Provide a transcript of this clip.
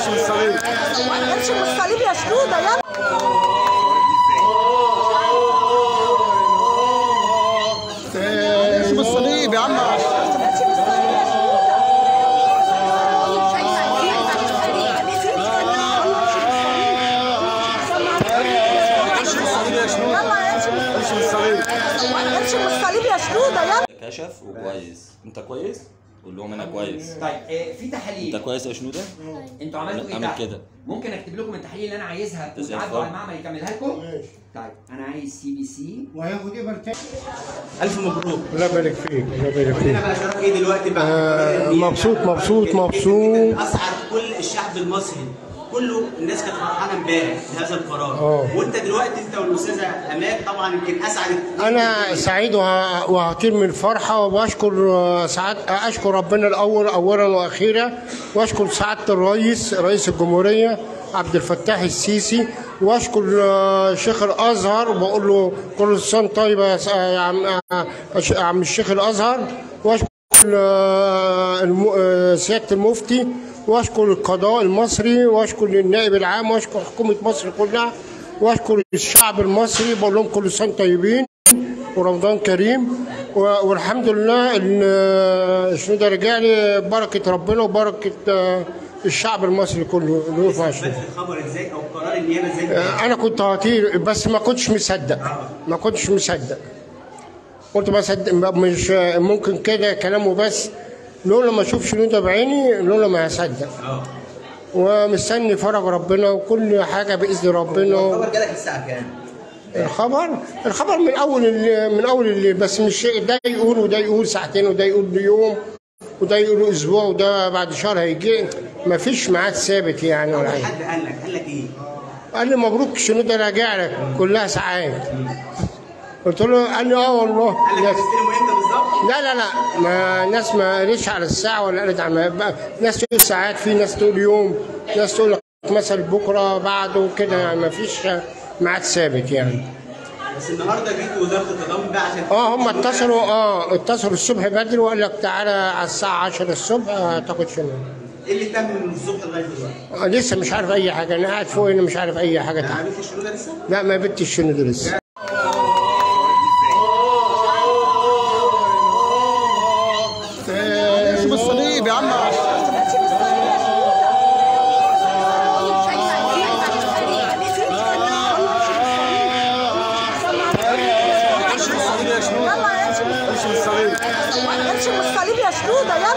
امشي من الصليب امشي من الصليب يا شنوده يلا امشي من الصليب يا عم امشي من الصليب يا امشي من الصليب يا شنودة يلا امشي من امشي من الصليب امشي من الصليب يا شنوده يلا كشف وكويس انت كويس قول لهم انا كويس طيب آه، في انت تحاليل كويس يا شنوده انتوا عملتوا ايه اعمل تحت؟ كده. ممكن اكتب لكم التحاليل اللي انا عايزها زي وتعدوا الفل. على المعمل يكملها لكم طيب انا عايز سي بي سي وهياخد ايه مرتين الف مبروك الله يبارك فيك الله يبارك فيك هنا بقى شرف ايه دلوقتي بقى آه، مبسوط مبسوط مبسوط اسعد كل الشعب المصري كله الناس كانت فرحانه امبارح بهذا القرار آه. وانت دلوقتي انت والاستاذه امال طبعا يمكن اسعد انا سعيد وه- وهطير من الفرحه وبشكر آه، سعاد اشكر ربنا الاول اولا واخيرا واشكر سعاده الرئيس رئيس الجمهوريه عبد الفتاح السيسي واشكر آه، شيخ الازهر وبقول له كل سنه طيب يا س- يا عم آه، يا عم الشيخ الازهر واشكر آه، الم- آه، سياده المفتي واشكر القضاء المصري واشكر النائب العام واشكر حكومه مصر كلها واشكر الشعب المصري بقول لهم كل سنه طيبين ورمضان كريم و- والحمد لله ان آه، شنو ده رجع لي بركه ربنا وبركه آه، الشعب المصري كله اللي وقف مع بس الشغل. الخبر ازاي او قرار النيابه ازاي آه، انا كنت هطير بس ما كنتش مصدق ما كنتش مصدق قلت بصدق مش ممكن كده كلامه بس لولا ما اشوف شنو ده بعيني لولا ما هصدق اه ومستني فرج ربنا وكل حاجه باذن ربنا الخبر جالك الساعه كام؟ الخبر الخبر من اول الليل من اول الليل بس مش ده يقول وده يقول ساعتين وده يقول يوم وده يقول اسبوع وده بعد شهر هيجي ما فيش ميعاد ثابت يعني ولا اول حاجه حد قال لك قال لك ايه؟ قال لي مبروك شنو ده راجع لك كلها ساعات قلت له قال لي اه والله قال لك ناس هتستلموا امتى بالظبط؟ لا لا لا ما ناس ما قالتش على الساعه ولا قالت على ما- ناس تقول ساعات في ناس تقول يوم ناس تقول لك مثلا بكره بعده كده يعني ما فيش ميعاد ثابت يعني بس النهارده جيت وزاره التضامن بقى عشان اه هم اتصلوا اه اتصلوا الصبح بدري وقال لك تعالى على الساعه 10 الصبح هتاخد شنو ايه اللي تم من الصبح لغايه دلوقتي؟ آه لسه مش عارف اي حاجه انا قاعد فوق هنا مش عارف اي حاجه ما تحت عملتش الشنو ده لسه؟ لا ما بنتش شنو ده لسه امشي من الصليب يا عم امشي من الصليب يا امشي من الصليب يا شنودة يلا امشي من امشي من الصليب امشي من الصليب يا شنوده يلا